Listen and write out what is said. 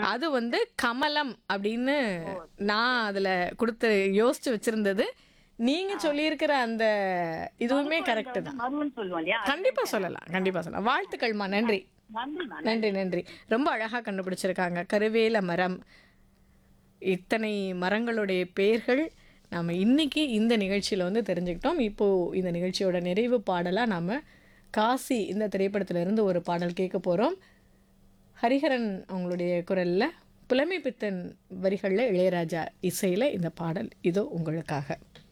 அது வந்து கமலம் அப்படின்னு நான் அதில் கொடுத்து யோசிச்சு வச்சிருந்தது நீங்க சொல்லியிருக்கிற அந்த இதுவுமே கரெக்டு தான் மருவன் சொல்லுவோம் இல்லையா கண்டிப்பா சொல்லலாம் கண்டிப்பா சொல்லலாம் வாழ்த்துக்கள்மா நன்றி நன்றிமா நன்றி நன்றி ரொம்ப அழகா கண்டுபிடிச்சிருக்காங்க கருவேல மரம் இத்தனை மரங்களுடைய பெயர்கள் நாம் இன்னைக்கு இந்த நிகழ்ச்சியில் வந்து தெரிஞ்சுக்கிட்டோம் இப்போது இந்த நிகழ்ச்சியோட நிறைவு பாடலாக நாம் காசி இந்த திரைப்படத்திலிருந்து ஒரு பாடல் கேட்க போகிறோம் ஹரிஹரன் அவங்களுடைய குரலில் புலமை பித்தன் வரிகளில் இளையராஜா இசையில் இந்த பாடல் இதோ உங்களுக்காக